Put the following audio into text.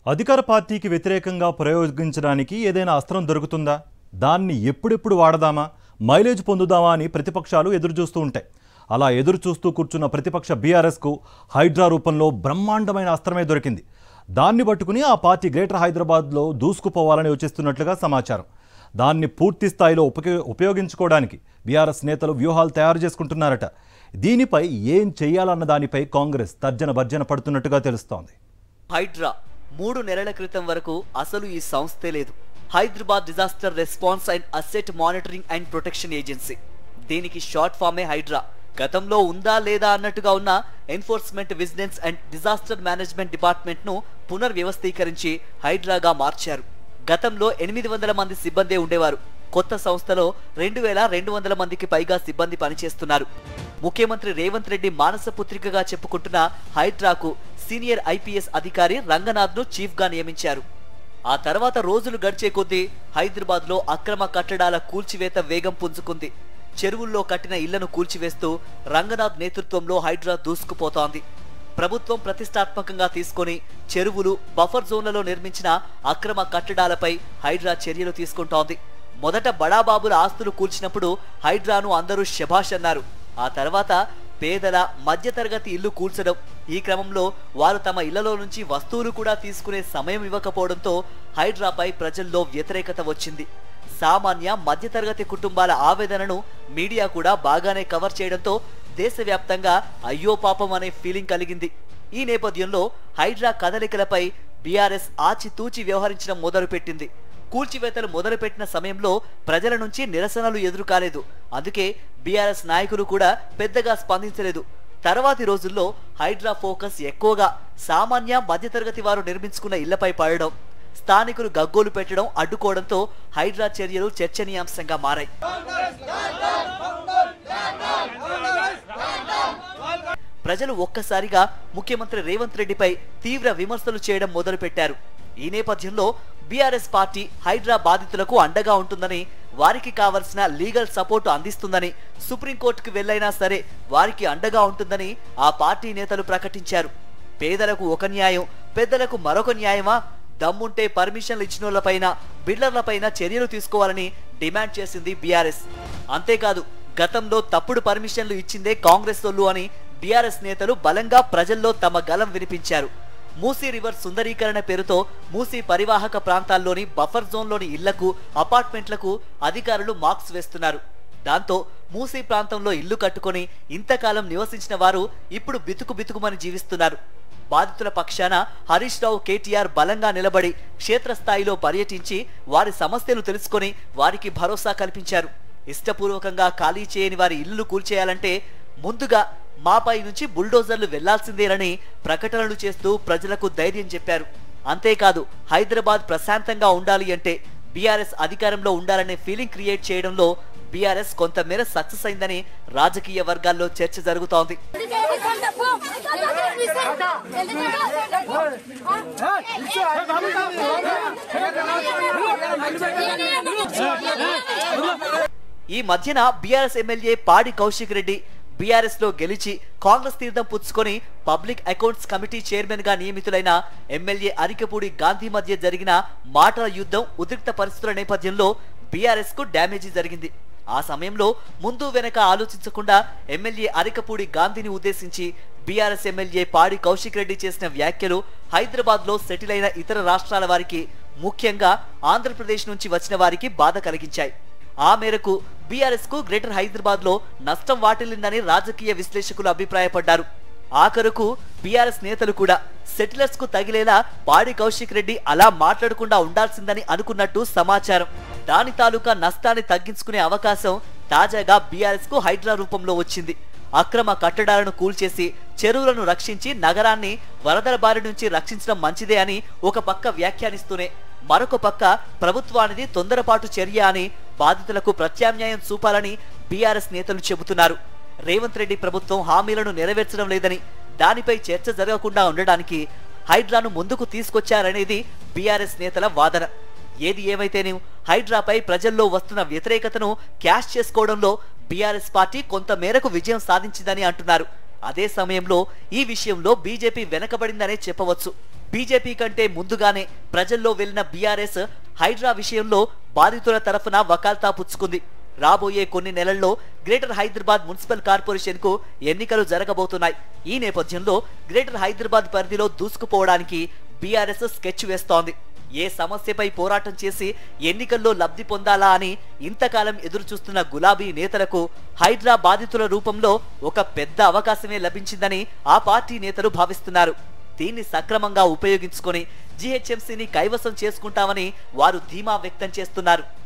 అధికార పార్టీకి వ్యతిరేకంగా ప్రయోగించడానికి ఏదైనా అస్త్రం దొరుకుతుందా దాన్ని ఎప్పుడెప్పుడు వాడదామా మైలేజ్ పొందుదామా అని ప్రతిపక్షాలు ఎదురుచూస్తూ ఉంటాయి అలా ఎదురు చూస్తూ కూర్చున్న ప్రతిపక్ష బీఆర్ఎస్కు హైడ్రా రూపంలో బ్రహ్మాండమైన అస్త్రమే దొరికింది దాన్ని పట్టుకుని ఆ పార్టీ గ్రేటర్ హైదరాబాద్లో దూసుకుపోవాలని యోచిస్తున్నట్లుగా సమాచారం దాన్ని పూర్తి స్థాయిలో ఉపయోగ ఉపయోగించుకోవడానికి బీఆర్ఎస్ నేతలు వ్యూహాలు తయారు చేసుకుంటున్నారట దీనిపై ఏం చేయాలన్న దానిపై కాంగ్రెస్ తర్జన భర్జన పడుతున్నట్టుగా తెలుస్తోంది హైడ్రా మూడు నెలల క్రితం వరకు అసలు ఈ సంస్థే లేదు Hyderabad disaster response and asset monitoring and protection agency దీనికి షార్ట్ ఫామే హైడ్రా గతంలో ఉందా లేదా అన్నట్టుగా ఉన్న enforcement vigilance and disaster management department ను పునర్వ్యవస్థీకరించి హైడ్రాగా మార్చారు గతంలో ఎనిమిది వందల మంది సిబ్బందే ఉండేవారు కొత్త సంస్థలో రెండు వేల రెండు వందల మందికి పైగా సిబ్బంది పనిచేస్తున్నారు ముఖ్యమంత్రి రేవంత్ రెడ్డి మానస పుత్రికగా చెప్పుకుంటున్న హైడ్రాకు సీనియర్ ఐపీఎస్ అధికారి రంగనాథ్ ను చీఫ్ గా నియమించారు ఆ తర్వాత రోజులు గడిచే కొద్దీ హైదరాబాద్ లో అక్రమ కట్టడాల కూల్చివేత వేగం పుంజుకుంది చెరువుల్లో కట్టిన ఇళ్లను కూల్చివేస్తూ రంగనాథ్ నేతృత్వంలో హైడ్రా దూసుకుపోతోంది ప్రభుత్వం ప్రతిష్టాత్మకంగా తీసుకొని చెరువులు బఫర్ జోన్లలో నిర్మించిన అక్రమ కట్టడాలపై హైడ్రా చర్యలు తీసుకుంటోంది మొదట బడాబాబుల ఆస్తులు కూల్చినప్పుడు హైడ్రాను అందరూ శభాష్ అన్నారు ఆ తర్వాత పేదల మధ్యతరగతి ఇల్లు కూల్చడం ఈ క్రమంలో వారు తమ ఇళ్లలో నుంచి వస్తువులు కూడా తీసుకునే సమయం ఇవ్వకపోవడంతో హైడ్రాపై ప్రజల్లో వ్యతిరేకత వచ్చింది సామాన్య మధ్యతరగతి కుటుంబాల ఆవేదనను మీడియా కూడా బాగానే కవర్ చేయడంతో దేశవ్యాప్తంగా అయ్యో పాపం అనే ఫీలింగ్ కలిగింది ఈ నేపథ్యంలో హైడ్రా కదలికలపై బీఆర్ఎస్ ఆచితూచి వ్యవహరించడం మొదలుపెట్టింది కూల్చివేతలు మొదలుపెట్టిన సమయంలో ప్రజల నుంచి నిరసనలు ఎదురు కాలేదు అందుకే బీఆర్ఎస్ నాయకులు కూడా పెద్దగా స్పందించలేదు తర్వాతి రోజుల్లో హైడ్రా ఫోకస్ ఎక్కువగా సామాన్య మధ్యతరగతి వారు నిర్మించుకున్న ఇళ్లపై పడడం స్థానికులు గగ్గోలు పెట్టడం అడ్డుకోవడంతో హైడ్రా చర్యలు చర్చనీయాంశంగా మారాయి ప్రజలు ఒక్కసారిగా ముఖ్యమంత్రి రేవంత్ రెడ్డిపై తీవ్ర విమర్శలు చేయడం మొదలుపెట్టారు ఈ నేపథ్యంలో బీఆర్ఎస్ పార్టీ హైడ్రా బాధితులకు అండగా ఉంటుందని వారికి కావలసిన లీగల్ సపోర్టు అందిస్తుందని సుప్రీంకోర్టుకు వెళ్లైనా సరే వారికి అండగా ఉంటుందని ఆ పార్టీ నేతలు ప్రకటించారు పేదలకు ఒక న్యాయం పెద్దలకు మరొక న్యాయమా దమ్ముంటే పర్మిషన్లు ఇచ్చినోళ్లపైన బిల్డర్లపైన చర్యలు తీసుకోవాలని డిమాండ్ చేసింది బీఆర్ఎస్ అంతేకాదు గతంలో తప్పుడు పర్మిషన్లు ఇచ్చిందే కాంగ్రెస్ సొల్లు అని బీఆర్ఎస్ నేతలు బలంగా ప్రజల్లో తమ గలం వినిపించారు మూసీ రివర్ సుందరీకరణ పేరుతో మూసీ పరివాహక ప్రాంతాల్లోని బఫర్ జోన్లోని ఇళ్లకు అపార్ట్మెంట్లకు అధికారులు మార్క్స్ వేస్తున్నారు దాంతో మూసీ ప్రాంతంలో ఇల్లు కట్టుకొని ఇంతకాలం నివసించిన వారు ఇప్పుడు బితుకు బితుకుమని జీవిస్తున్నారు బాధితుల పక్షాన హరీష్ రావు కేటీఆర్ బలంగా నిలబడి క్షేత్రస్థాయిలో పర్యటించి వారి సమస్యలు తెలుసుకొని వారికి భరోసా కల్పించారు ఇష్టపూర్వకంగా ఖాళీ చేయని వారి ఇల్లు కూల్చేయాలంటే ముందుగా మాపై నుంచి బుల్డోజర్లు వెళ్లాల్సిందేనని ప్రకటనలు చేస్తూ ప్రజలకు ధైర్యం చెప్పారు అంతేకాదు హైదరాబాద్ ప్రశాంతంగా ఉండాలి అంటే బీఆర్ఎస్ అధికారంలో ఉండాలనే ఫీలింగ్ క్రియేట్ చేయడంలో బీఆర్ఎస్ కొంతమేర సక్సెస్ అయిందని రాజకీయ వర్గాల్లో చర్చ జరుగుతోంది ఈ మధ్యన బీఆర్ఎస్ ఎమ్మెల్యే పాడి కౌశిక్ రెడ్డి బీఆర్ఎస్ లో గెలిచి కాంగ్రెస్ తీర్థం పుచ్చుకొని పబ్లిక్ అకౌంట్స్ కమిటీ చైర్మన్ గా నియమితులైన ఎమ్మెల్యే అరికపూడి గాంధీ మధ్య జరిగిన మాటల యుద్ధం ఉద్రిక్త పరిస్థితుల నేపథ్యంలో బీఆర్ఎస్ కు డ్యామేజీ జరిగింది ఆ సమయంలో ముందు వెనక ఆలోచించకుండా ఎమ్మెల్యే అరికపూడి గాంధీని ఉద్దేశించి బీఆర్ఎస్ ఎమ్మెల్యే పాడి కౌశిక్ రెడ్డి చేసిన వ్యాఖ్యలు హైదరాబాద్ లో సెటిల్ అయిన ఇతర రాష్ట్రాల వారికి ముఖ్యంగా ఆంధ్రప్రదేశ్ నుంచి వచ్చిన వారికి బాధ కలిగించాయి ఆ మేరకు బీఆర్ఎస్ కు గ్రేటర్ హైదరాబాద్ లో నష్టం వాటిల్లిందని రాజకీయ విశ్లేషకులు అభిప్రాయపడ్డారు ఆఖరుకు బీఆర్ఎస్ నేతలు కూడా సెటిలర్స్ కు తగిలేలా పాడి కౌశిక్ రెడ్డి అలా మాట్లాడకుండా ఉండాల్సిందని అనుకున్నట్టు సమాచారం దాని తాలూకా నష్టాన్ని తగ్గించుకునే అవకాశం తాజాగా బీఆర్ఎస్ కు హైడ్రా రూపంలో వచ్చింది అక్రమ కట్టడాలను కూల్చేసి చెరువులను రక్షించి నగరాన్ని వరదల బారి నుంచి రక్షించడం మంచిదే అని ఒక పక్క వ్యాఖ్యానిస్తూనే మరొక పక్క ప్రభుత్వానిది తొందరపాటు చర్య అని బాధితులకు ప్రత్యామ్నాయం చూపాలని బీఆర్ఎస్ నేతలు చెబుతున్నారు రేవంత్ రెడ్డి ప్రభుత్వం హామీలను నెరవేర్చడం లేదని దానిపై చర్చ జరగకుండా ఉండడానికి హైడ్రాను ముందుకు తీసుకొచ్చారనేది బీఆర్ఎస్ నేతల వాదన ఏది ఏమైతేనే హైడ్రాపై ప్రజల్లో వస్తున్న వ్యతిరేకతను క్యాష్ చేసుకోవడంలో బీఆర్ఎస్ పార్టీ కొంత మేరకు విజయం సాధించిందని అంటున్నారు అదే సమయంలో ఈ విషయంలో బీజేపీ వెనకబడిందనే చెప్పవచ్చు బీజేపీ కంటే ముందుగానే ప్రజల్లో వెళ్లిన బీఆర్ఎస్ హైడ్రా విషయంలో బాధితుల తరఫున వకాల్తా పుచ్చుకుంది రాబోయే కొన్ని నెలల్లో గ్రేటర్ హైదరాబాద్ మున్సిపల్ కార్పొరేషన్ కు ఎన్నికలు జరగబోతున్నాయి ఈ నేపథ్యంలో గ్రేటర్ హైదరాబాద్ పరిధిలో దూసుకుపోవడానికి బీఆర్ఎస్ స్కెచ్ వేస్తోంది ఏ సమస్యపై పోరాటం చేసి ఎన్నికల్లో లబ్ధి పొందాలా అని ఇంతకాలం ఎదురు చూస్తున్న గులాబీ నేతలకు హైడ్రా బాధితుల రూపంలో ఒక పెద్ద అవకాశమే లభించిందని ఆ పార్టీ నేతలు భావిస్తున్నారు దీన్ని సక్రమంగా ఉపయోగించుకొని జీహెచ్ఎంసీని కైవసం చేసుకుంటామని వారు ధీమా వ్యక్తం చేస్తున్నారు